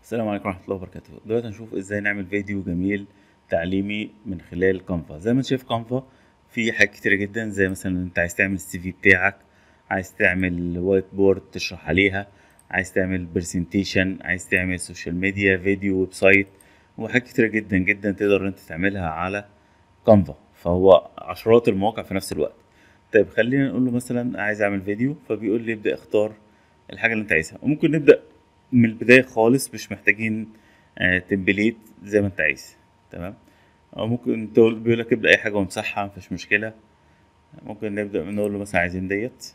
السلام عليكم ورحمة الله وبركاته دلوقتي هنشوف ازاي نعمل فيديو جميل تعليمي من خلال كانفا زي ما انت شايف كانفا في حاجات كتيرة جدا زي مثلا انت عايز تعمل السي في بتاعك عايز تعمل وايت بورد تشرح عليها عايز تعمل برزنتيشن عايز تعمل سوشيال ميديا فيديو ويب سايت وحاجات كتيرة جدا جدا تقدر انت تعملها على كانفا فهو عشرات المواقع في نفس الوقت طيب خلينا نقول له مثلا عايز اعمل فيديو فبيقول لي ابدا اختار الحاجة اللي انت عايزها وممكن نبدأ من البداية خالص مش محتاجين آه، تمبليت زي ما انت عايز تمام او ممكن تقول بيقول لك ابدا اي حاجه وامسحها مفيش مشكله ممكن نبدا نقول له مثلا عايزين ديت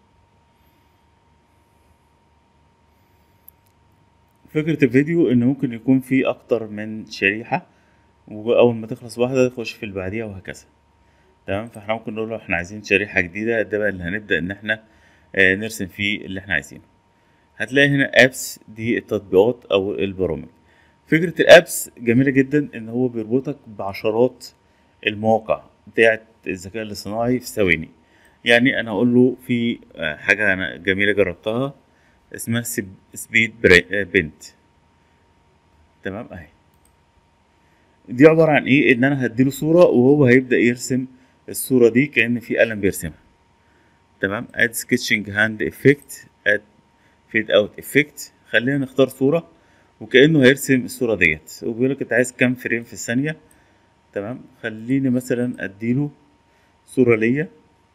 فكره الفيديو ان ممكن يكون في اكتر من شريحه واول ما تخلص واحده تخش في اللي بعديها وهكذا تمام فاحنا ممكن نقول له احنا عايزين شريحه جديده ده بقى اللي هنبدا ان احنا آه، نرسم فيه اللي احنا عايزينه هتلاقي هنا ابس دي التطبيقات او البرامج فكرة الابس جميلة جدا ان هو بيربطك بعشرات المواقع بتاعت الذكاء الاصطناعي في ثواني يعني انا اقول له في آه، حاجة انا جميلة جربتها اسمها سب- سبيد بري- آه، بنت تمام اهي دي عبارة عن ايه ان انا هديله صورة وهو هيبدأ يرسم الصورة دي كأن في قلم بيرسمها تمام اد سكتشنج هاند افكت اد فيد اوت افكت خلينا نختار صورة وكأنه هيرسم الصورة ديت وبيقول لك انت عايز كام فريم في الثانية تمام خليني مثلا اديله صورة ليا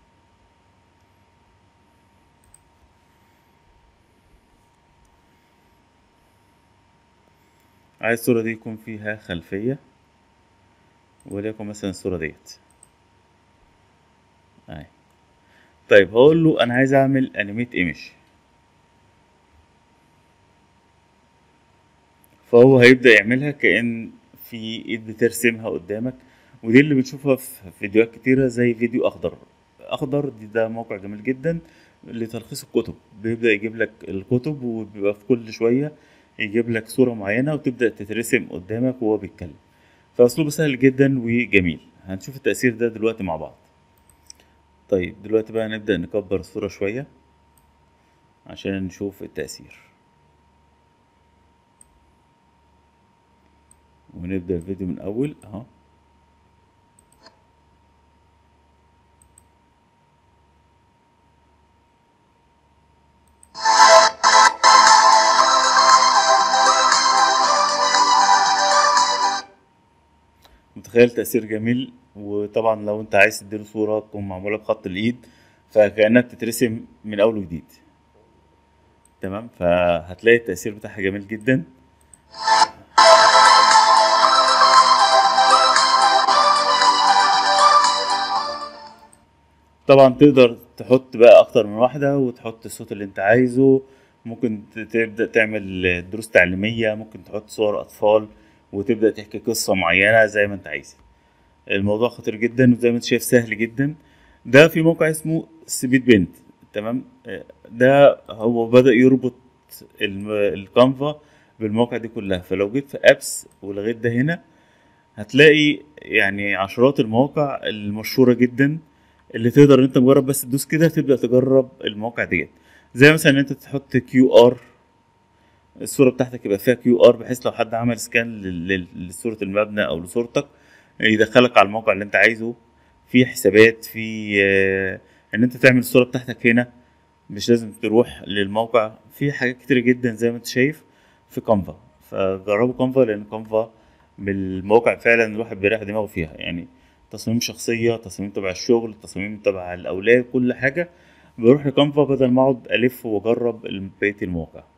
عايز الصورة دي يكون فيها خلفية وليكن مثلا الصورة ديت اهي طيب هقول له انا عايز اعمل انيميت ايمج فهو هيبدأ يعملها كأن في ايد بترسمها قدامك ودي اللي بنشوفها في فيديوهات كتيرة زي فيديو اخضر اخضر دي ده موقع جميل جدا لتلخيص الكتب بيبدأ يجيب لك الكتب وبيبقى في كل شوية يجيب لك صورة معينة وتبدأ تترسم قدامك وهو بيتكلم فأسلوبه سهل جدا وجميل هنشوف التأثير ده دلوقتي مع بعض طيب دلوقتي بقى نبدأ نكبر الصورة شوية عشان نشوف التأثير ونبدأ الفيديو من أول أهو متخيل تأثير جميل وطبعا لو انت عايز تديله صورة تكون معمولة بخط الإيد فكأنها بتترسم من أول وجديد تمام فهتلاقي التأثير بتاعها جميل جدا طبعا تقدر تحط بقى اكتر من واحدة وتحط الصوت اللي انت عايزه ممكن ت- تبدأ تعمل دروس تعليمية ممكن تحط صور اطفال وتبدأ تحكي قصة معينة زي ما انت عايز الموضوع خطير جدا وزي ما انت شايف سهل جدا ده في موقع اسمه سبيد بنت تمام آه، ده هو بدأ يربط الم- الكانفا بالمواقع دي كلها فلو جيت في ابس ولغيت ده هنا هتلاقي يعني عشرات المواقع المشهورة جدا اللي تقدر انت مجرد بس تدوس كده تبدأ تجرب المواقع ديت زي مثلا ان انت تحط كيو ار الصورة بتاعتك يبقى فيها كيو ار بحيث لو حد عمل سكان لل- لل- لصورة المبنى او لصورتك يدخلك على الموقع اللي انت عايزه في حسابات في آه، ان انت تعمل الصورة بتاعتك هنا مش لازم تروح للموقع في حاجات كتير جدا زي ما انت شايف في كانفا فجربوا كانفا لان كانفا من المواقع فعلا الواحد بيريح دماغه فيها يعني تصميم شخصية تصميم تبع الشغل تصميم تبع الأولاد كل حاجة بروح لكانفا بدل ما أقعد ألف وأجرب بقية المواقع